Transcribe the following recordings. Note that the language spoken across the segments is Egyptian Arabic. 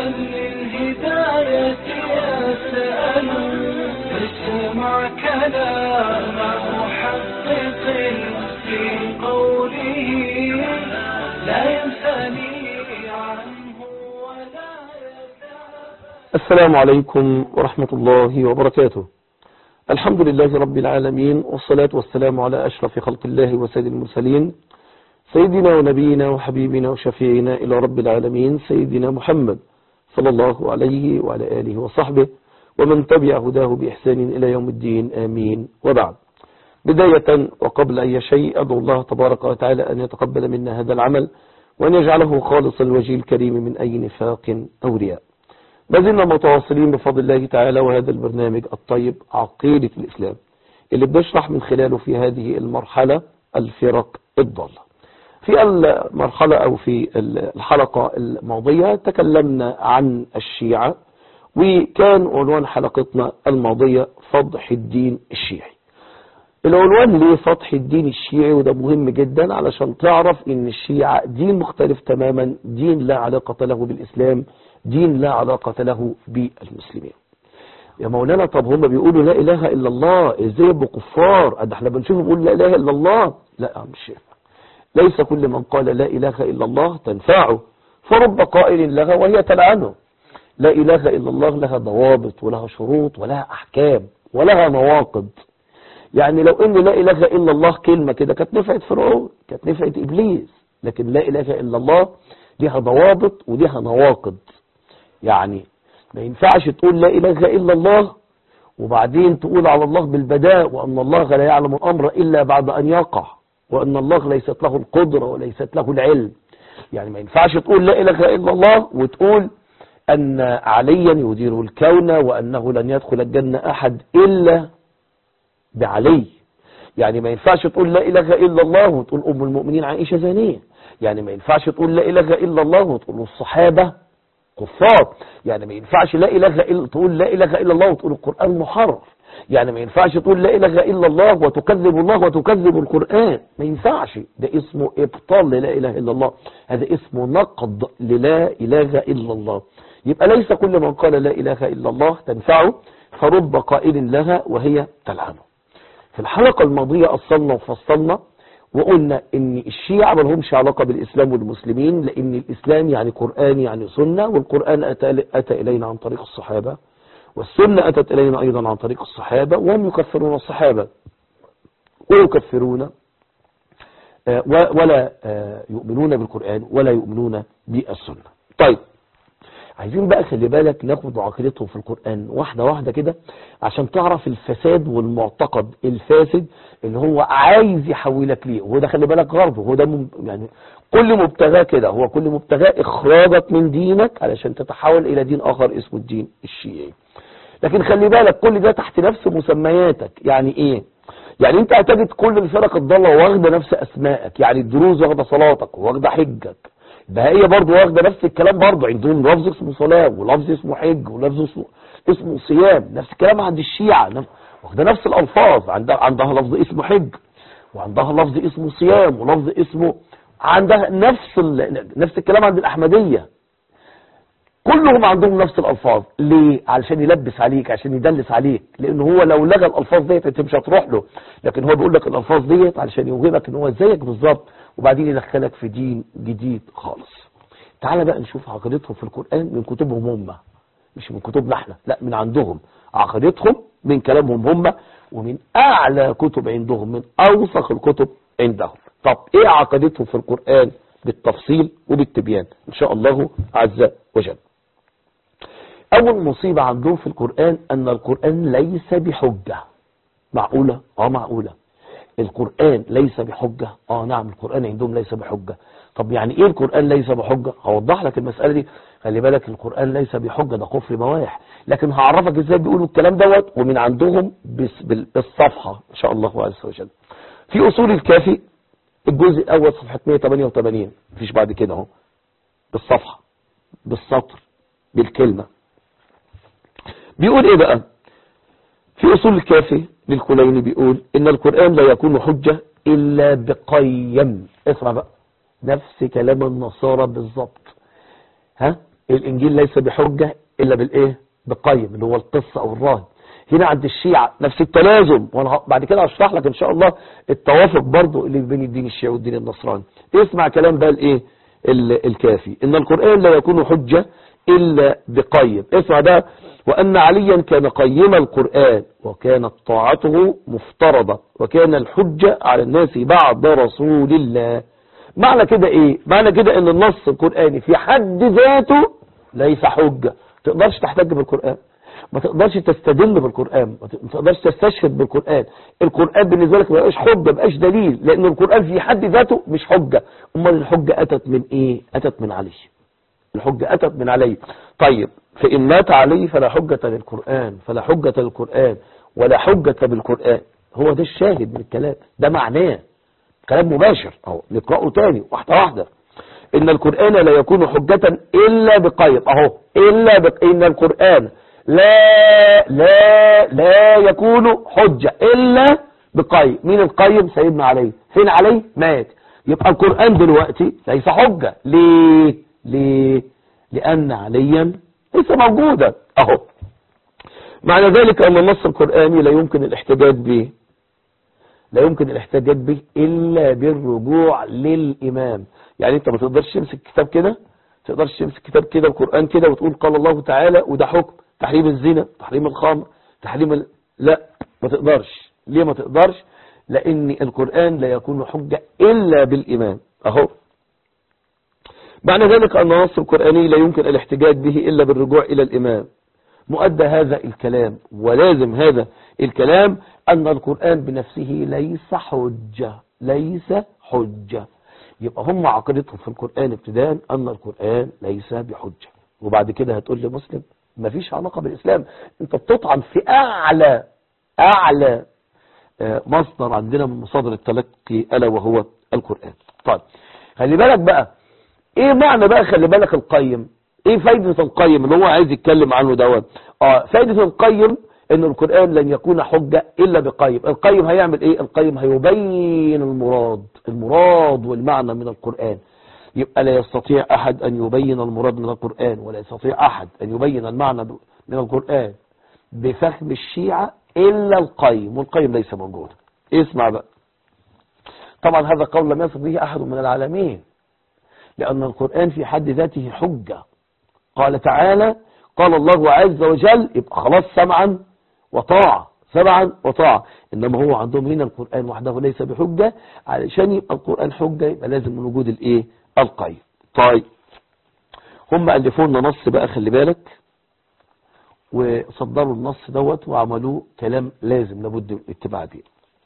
للهداية يسأل اسمع كلام محقق في قوله لا ينثني عنه ولا يتعب السلام عليكم ورحمة الله وبركاته الحمد لله رب العالمين والصلاة والسلام على أشرف خلق الله وسيد المرسلين سيدنا ونبينا وحبيبنا وشفيعنا إلى رب العالمين سيدنا محمد صلى الله عليه وعلى آله وصحبه ومن تبع هداه بإحسان إلى يوم الدين آمين وبعد بداية وقبل أي شيء أدعو الله تبارك وتعالى أن يتقبل منا هذا العمل وأن يجعله خالصا الوجه الكريم من أي نفاق أو رياء ما زلنا متواصلين بفضل الله تعالى وهذا البرنامج الطيب عقيدة الإسلام اللي بنشرح من خلاله في هذه المرحلة الفرق الضالة في المرحلة أو في الحلقة الماضية تكلمنا عن الشيعة وكان عنوان حلقتنا الماضية فضح الدين الشيعي العنوان ليه فضح الدين الشيعي وده مهم جدا علشان تعرف ان الشيعة دين مختلف تماما دين لا علاقة له بالإسلام دين لا علاقة له بالمسلمين يا مولانا طب هم بيقولوا لا إله إلا الله ازاي يبقوا كفار ده احنا بنشوفهم بيقول لا إله إلا الله لا يا عم الشيخ ليس كل من قال لا إله إلا الله تنفعه فرب قائل لها وهي تلعنه لا إله إلا الله لها ضوابط ولها شروط ولها أحكام ولها نواقض يعني لو ان لا إله إلا الله كلمة كده كانت نفعت فرعون كانت نفعت إبليس لكن لا إله إلا الله لها ضوابط ولها نواقض يعني ما ينفعش تقول لا إله إلا الله وبعدين تقول على الله بالبداء وأن الله لا يعلم الأمر إلا بعد أن يقع وأن الله ليست له القدرة وليست له العلم يعني ما ينفعش تقول لا إله إلا الله وتقول أن عليا يدير الكون وأنه لن يدخل الجنة أحد إلا بعلي يعني ما ينفعش تقول لا إله إلا الله وتقول أم المؤمنين عائشة زانية يعني ما ينفعش تقول لا إله إلا الله وتقول الصحابة كفار يعني ما ينفعش لا إله إلا تقول لا إله إلا الله وتقول القرآن محرف يعني ما ينفعش تقول لا إله إلا الله وتكذب الله وتكذب القرآن ما ينفعش ده اسمه إبطال للا إله إلا الله هذا اسمه نقض للا إله إلا الله يبقى ليس كل من قال لا إله إلا الله تنفعه فرب قائل لها وهي تلعنه في الحلقة الماضية أصلنا وفصلنا وقلنا ان الشيعة ما لهمش علاقة بالإسلام والمسلمين لأن الإسلام يعني قرآن يعني سنة والقرآن أتى, أتى إلينا عن طريق الصحابة والسنة أتت إلينا أيضا عن طريق الصحابة وهم يكفرون الصحابة ويكفرون ولا يؤمنون بالقرآن ولا يؤمنون بالسنة طيب عايزين بقى خلي بالك ناخد عقيدتهم في القرآن واحدة واحدة كده عشان تعرف الفساد والمعتقد الفاسد اللي هو عايز يحولك ليه وهو ده خلي بالك غرضه هو ده مم يعني كل مبتغاه كده هو كل مبتغاه اخراجك من دينك علشان تتحول الى دين اخر اسمه الدين الشيعي لكن خلي بالك كل ده تحت نفس مسمياتك يعني ايه يعني انت هتجد كل الفرق الضالة واخدة نفس اسمائك يعني الدروز واخدة صلاتك واخدة حجك البهائية برضو واخدة نفس الكلام برضو عندهم لفظ اسمه صلاة ولفظ اسمه حج ولفظ اسمه, اسمه صيام نفس الكلام عند الشيعة واخدة نفس الألفاظ عندها, عندها لفظ اسمه حج وعندها لفظ اسمه صيام ولفظ اسمه عندها نفس نفس الكلام عند الأحمدية كلهم عندهم نفس الألفاظ ليه؟ علشان يلبس عليك عشان يدلس عليك لأن هو لو لغى الألفاظ ديت انت مش هتروح له لكن هو بيقول لك الألفاظ ديت علشان يوهمك ان هو زيك بالظبط وبعدين يدخلك في دين جديد خالص تعال بقى نشوف عقيدتهم في القرآن من كتبهم هم مش من كتبنا احنا لا من عندهم عقيدتهم من كلامهم هم ومن أعلى كتب عندهم من أوسخ الكتب عندهم طب ايه عقيدتهم في القرآن بالتفصيل وبالتبيان ان شاء الله عز وجل أول مصيبة عندهم في القرآن أن القرآن ليس بحجة معقولة؟ آه معقولة القرآن ليس بحجة آه نعم القرآن عندهم ليس بحجة طب يعني إيه القرآن ليس بحجة؟ هوضح لك المسألة دي خلي بالك القرآن ليس بحجة ده كفر بواح لكن هعرفك إزاي بيقولوا الكلام دوت ومن عندهم بالصفحة إن شاء الله عز وجل في أصول الكافي الجزء الأول صفحة 188 مفيش بعد كده اهو بالصفحة بالسطر بالكلمة بيقول ايه بقى في اصول الكافي للكليني بيقول ان القرآن لا يكون حجة الا بقيم اسمع بقى نفس كلام النصارى بالظبط ها الانجيل ليس بحجة الا بالايه بالقيم اللي هو القصة او الراهب هنا عند الشيعة نفس التلازم وانا ه- بعد كده هشرح لك ان شاء الله التوافق برضو اللي بين الدين الشيعي والدين النصراني اسمع كلام بقى الايه ال- الكافي ان القرآن لا يكون حجة الا بقيم اسمع ده وان عليا كان قيم القرآن وكانت طاعته مفترضة وكان الحجة على الناس بعد رسول الله معنى كده ايه معنى كده ان النص القرآني في حد ذاته ليس حجة تقدرش تحتج بالقرآن ما تقدرش تستدل بالقرآن ما تقدرش تستشهد بالقرآن القرآن بالنسبة لك ما بقاش حجة ما بقاش دليل لأن القرآن في حد ذاته مش حجة أمال الحجة أتت من إيه أتت من علي الحجة أتت من علي طيب فإن مات علي فلا حجة للقرآن فلا حجة للقرآن ولا حجة بالقرآن هو ده الشاهد من الكلام ده معناه كلام مباشر اهو نقرأه تاني واحدة واحدة إن القرآن لا يكون حجة إلا بقيم أهو إلا بق... إن القرآن لا لا لا يكون حجة إلا بقيم مين القيم سيدنا علي فين علي مات يبقى القرآن دلوقتي ليس حجة ليه ليه لأن عليا ليس موجودا أهو معنى ذلك أن النص القرآني لا يمكن الاحتجاج به لا يمكن الاحتجاج به إلا بالرجوع للإمام يعني أنت ما تقدرش تمسك كتاب كده ما تقدرش تمسك كتاب كده القرآن كده وتقول قال الله تعالى وده حكم تحريم الزنا تحريم الخمر تحريم ال... لا ما تقدرش ليه ما تقدرش لأن القرآن لا يكون حجة إلا بالإمام أهو معنى ذلك أن النص القرآني لا يمكن الاحتجاج به إلا بالرجوع إلى الإمام مؤدى هذا الكلام ولازم هذا الكلام أن القرآن بنفسه ليس حجة ليس حجة يبقى هم عقيدتهم في القرآن ابتداء أن القرآن ليس بحجة وبعد كده هتقول لي مسلم مفيش علاقة بالإسلام انت بتطعن في أعلى أعلى آه، مصدر عندنا من مصادر التلقي ألا وهو القرآن طيب خلي بالك بقى ايه معنى بقى خلي بالك القيم ايه فايدة القيم اللي هو عايز يتكلم عنه دوت اه فايدة القيم ان القرآن لن يكون حجة الا بقيم القيم هيعمل ايه القيم هيبين المراد المراد والمعنى من القرآن يبقى لا يستطيع احد ان يبين المراد من القرآن ولا يستطيع احد ان يبين المعنى من القرآن بفهم الشيعة الا القيم والقيم ليس موجود اسمع بقى طبعا هذا قول لم يصل به احد من العالمين لأن القرآن في حد ذاته حجة قال تعالى قال الله عز وجل يبقى خلاص سمعا وطاعة سمعا وطاعة إنما هو عندهم هنا القرآن وحده ليس بحجة علشان يبقى القرآن حجة يبقى لازم من وجود الإيه القيم طيب هم ألفوا لنا نص بقى خلي بالك وصدروا النص دوت وعملوه كلام لازم لابد من اتباع دين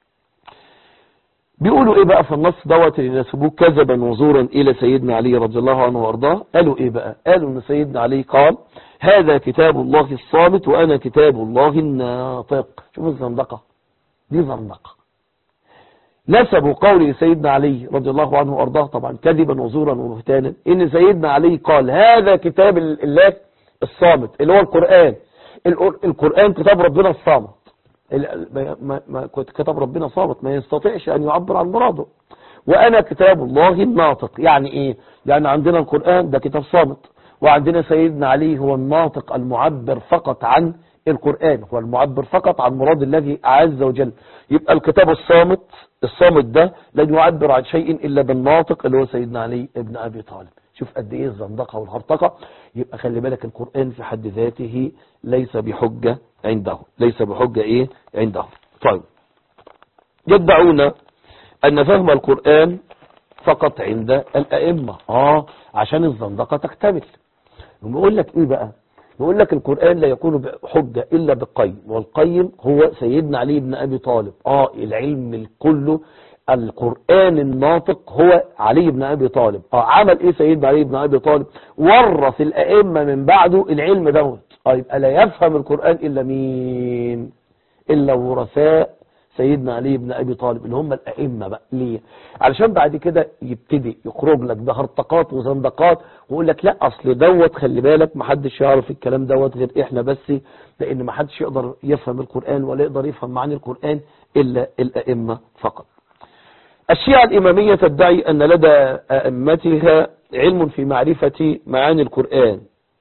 بيقولوا ايه بقى في النص دوت اللي نسبوه كذبا وزورا الى سيدنا علي رضي الله عنه وارضاه قالوا ايه بقى قالوا ان سيدنا علي قال هذا كتاب الله الصامت وانا كتاب الله الناطق شوف الزندقة دي زندقة نسبوا قول سيدنا علي رضي الله عنه وارضاه طبعا كذبا وزورا وبهتانا ان سيدنا علي قال هذا كتاب الله الصامت اللي هو القرآن القر- القرآن كتاب ربنا الصامت ال- ما- ما- ما كنت كتاب ربنا صامت ما يستطيعش أن يعبر عن مراده وأنا كتاب الله الناطق يعني إيه يعني عندنا القرآن ده كتاب صامت وعندنا سيدنا علي هو الناطق المعبر فقط عن القرآن هو المعبر فقط عن مراد الله عز وجل يبقى الكتاب الصامت الصامت ده لن يعبر عن شيء إلا بالناطق اللي هو سيدنا علي ابن أبي طالب شوف قد ايه الزندقة والهرطقة يبقى خلي بالك القرآن في حد ذاته ليس بحجة عنده ليس بحجة ايه عنده طيب يدعون ان فهم القرآن فقط عند الأئمة اه عشان الزندقة تكتمل بيقول لك ايه بقى يقول لك القرآن لا يكون بحجة إلا بالقيم والقيم هو سيدنا علي بن أبي طالب آه العلم كله القرآن الناطق هو علي بن أبي طالب آه عمل إيه سيدنا علي بن أبي طالب ورث الأئمة من بعده العلم دوت آه يبقى لا يفهم القرآن إلا مين إلا ورثاء سيدنا علي بن أبي طالب اللي هم الأئمة بقى ليه علشان بعد كده يبتدي يخرج لك ده هرطقات وزندقات ويقول لك لا أصل دوت خلي بالك محدش يعرف الكلام دوت غير إحنا بس لأن محدش يقدر يفهم القرآن ولا يقدر يفهم معاني القرآن إلا الأئمة فقط الشيعة الإمامية تدعي أن لدى أئمتها علم في معرفة معاني القرآن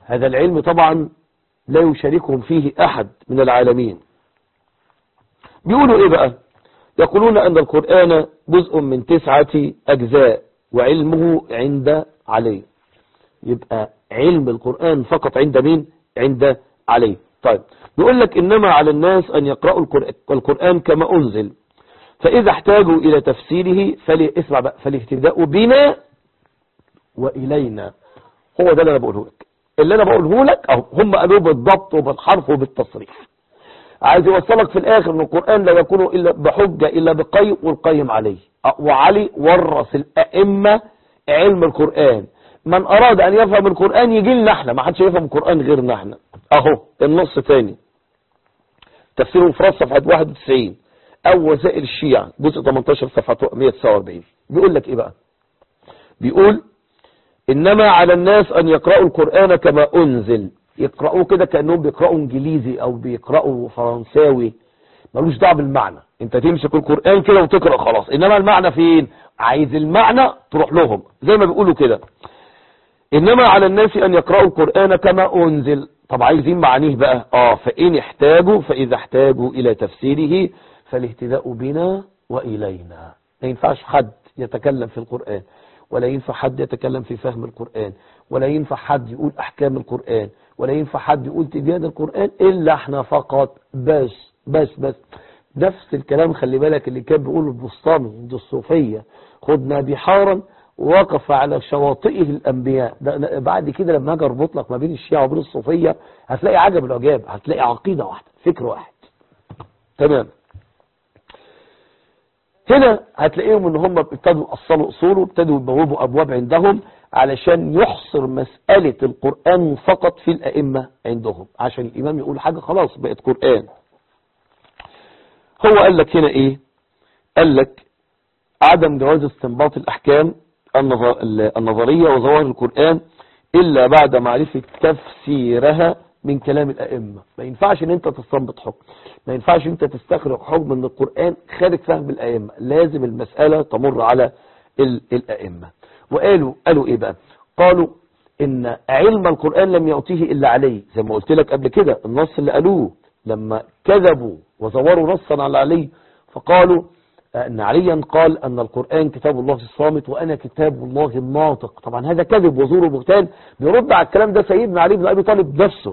هذا العلم طبعا لا يشاركهم فيه أحد من العالمين بيقولوا إيه بقى يقولون أن القرآن جزء من تسعة أجزاء وعلمه عند علي يبقى علم القرآن فقط عند مين عند علي طيب يقول لك إنما على الناس أن يقرأوا القرآن كما أنزل فإذا احتاجوا إلى تفسيره فليسمع بقى فالاهتداء بنا وإلينا هو ده اللي أنا بقوله لك اللي أنا بقوله لك أهو هم قالوه بالضبط وبالحرف وبالتصريف عايز يوصلك في الآخر أن القرآن لا يكون إلا بحجة إلا بقيم والقيم عليه وعلي ورث الأئمة علم القرآن من أراد أن يفهم القرآن يجي لنا احنا ما حدش يفهم القرآن غيرنا احنا أهو النص تاني تفسير المفرد صفحة 91 أو وسائل الشيعة جزء 18 صفحة 149 بيقول لك إيه بقى بيقول إنما على الناس أن يقرأوا القرآن كما أنزل يقرأوه كده كأنهم بيقرأوا إنجليزي أو بيقرأوا فرنساوي ملوش دعوه بالمعنى انت تمسك القرآن كده وتقرأ خلاص انما المعنى فين عايز المعنى تروح لهم زي ما بيقولوا كده انما على الناس ان يقرأوا القرآن كما انزل طب عايزين معانيه بقى اه فان احتاجوا فاذا احتاجوا الى تفسيره فالاهتداء بنا والينا ما ينفعش حد يتكلم في القرآن ولا ينفع حد يتكلم في فهم القرآن ولا ينفع حد يقول احكام القرآن ولا ينفع حد يقول تبيان القرآن الا احنا فقط بس بس بس نفس الكلام خلي بالك اللي كان بيقوله البسطامي عند الصوفية خدنا بحارا وقف على شواطئه الأنبياء ده بعد كده لما اجي اربط لك ما بين الشيعة وبين الصوفية هتلاقي عجب العجاب هتلاقي عقيدة واحدة فكر واحد تمام هنا هتلاقيهم ان هم ابتدوا يأصلوا اصوله ابتدوا يبوبوا ابواب عندهم علشان يحصر مسألة القرآن فقط في الأئمة عندهم عشان الإمام يقول حاجة خلاص بقت قرآن هو قال لك هنا ايه قال لك عدم جواز استنباط الأحكام النظرية وظواهر القرآن إلا بعد معرفة تفسيرها من كلام الأئمة ما ينفعش ان انت تستنبط حكم ما ينفعش انت تستخرج حكم من القرآن خارج فهم الأئمة لازم المسألة تمر على الأئمة وقالوا قالوا ايه بقى قالوا ان علم القرآن لم يعطيه الا علي زي ما قلت لك قبل كده النص اللي قالوه لما كذبوا وزوروا نصا على علي فقالوا ان عليا قال ان القرآن كتاب الله في الصامت وانا كتاب الله الناطق طبعا هذا كذب وزور وبهتان بيرد على الكلام ده سيدنا علي بن ابي طالب نفسه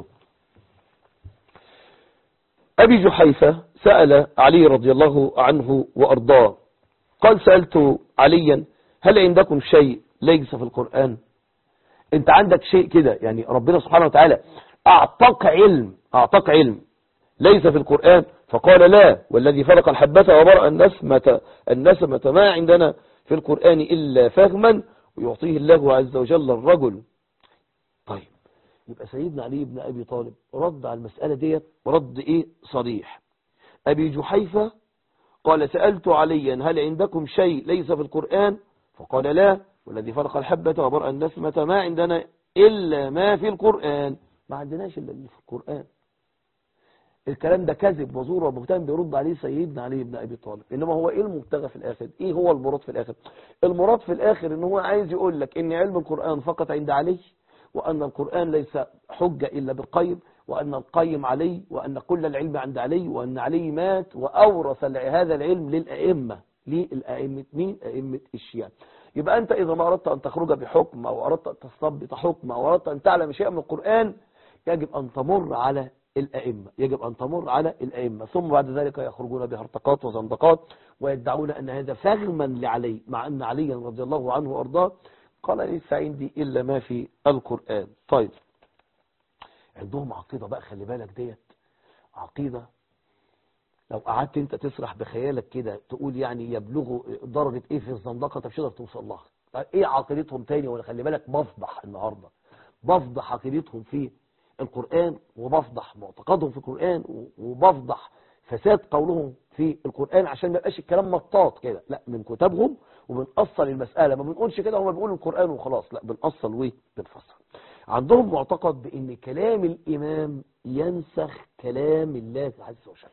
ابي جحيفة سأل علي رضي الله عنه وارضاه قال سألت عليا هل عندكم شيء ليس في القرآن انت عندك شيء كده يعني ربنا سبحانه وتعالى اعطاك علم اعطاك علم ليس في القرآن فقال لا والذي فرق الحبة وبرأ النسمة النسمة ما عندنا في القرآن إلا فهما ويعطيه الله عز وجل الرجل طيب يبقى سيدنا علي بن أبي طالب رد على المسألة ديت رد إيه صريح أبي جحيفة قال سألت عليا هل عندكم شيء ليس في القرآن فقال لا والذي فرق الحبة وبرأ النسمة ما عندنا إلا ما في القرآن ما عندناش إلا اللي في القرآن الكلام ده كذب وزور وبهتان بيرد عليه سيدنا علي بن أبي طالب إنما هو إيه المبتغى في الآخر إيه هو المراد في الآخر المراد في الآخر إن هو عايز يقول لك إن علم القرآن فقط عند علي وأن القرآن ليس حجة إلا بقيم وأن القيم علي وأن كل العلم عند علي وأن علي مات وأورث هذا العلم للأئمة للأئمة مين أئمة الشيعة يبقى أنت إذا ما أردت أن تخرج بحكم أو أردت أن تستنبط حكم أو أردت أن تعلم شيئا من القرآن يجب أن تمر على الأئمة يجب أن تمر على الأئمة ثم بعد ذلك يخرجون بهرطقات وزندقات ويدعون أن هذا فهما لعلي مع أن عليا رضي الله عنه وأرضاه قال ليس عندي إلا ما في القرآن طيب عندهم عقيدة بقى خلي بالك ديت عقيدة لو قعدت انت تسرح بخيالك كده تقول يعني يبلغوا درجة ايه في الزندقة انت مش هتقدر توصل لها ايه عقيدتهم تاني ولا خلي بالك بفضح النهاردة بفضح عقيدتهم في القرآن وبفضح معتقدهم في القرآن وبفضح فساد قولهم في القرآن عشان ما يبقاش الكلام مطاط كده لا من كتابهم وبنأصل المسألة ما بنقولش كده هم بيقولوا القرآن وخلاص لا بنأصل وبنفسر عندهم معتقد بأن كلام الإمام ينسخ كلام الله عز وجل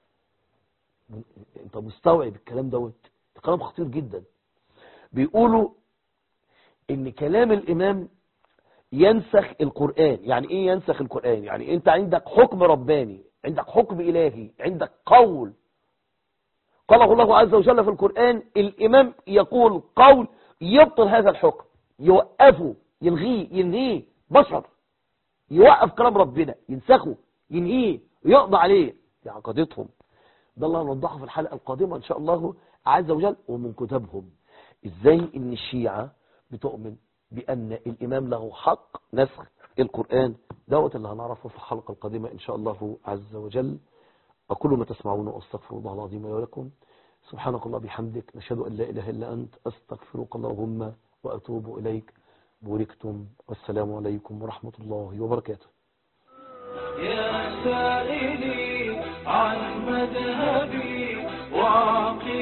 انت مستوعب الكلام دوت ده كلام خطير جدا بيقولوا ان كلام الامام ينسخ القرآن يعني ايه ينسخ القرآن يعني انت عندك حكم رباني عندك حكم الهي عندك قول قاله الله عز وجل في القرآن الامام يقول قول يبطل هذا الحكم يوقفه يلغيه ينهيه بشر يوقف كلام ربنا ينسخه ينهيه يقضى عليه دي عقيدتهم ده الله نوضحه في الحلقة القادمة ان شاء الله عز وجل ومن كتبهم ازاي ان الشيعة بتؤمن بان الامام له حق نسخ القرآن دوت اللي هنعرفه في الحلقة القادمة ان شاء الله عز وجل أقول ما تسمعون واستغفر الله العظيم لي ولكم سبحانك الله بحمدك نشهد أن لا إله إلا أنت أستغفرك اللهم وأتوب إليك بوركتم والسلام عليكم ورحمة الله وبركاته يا سائلي عن مذهبي وعقيدتي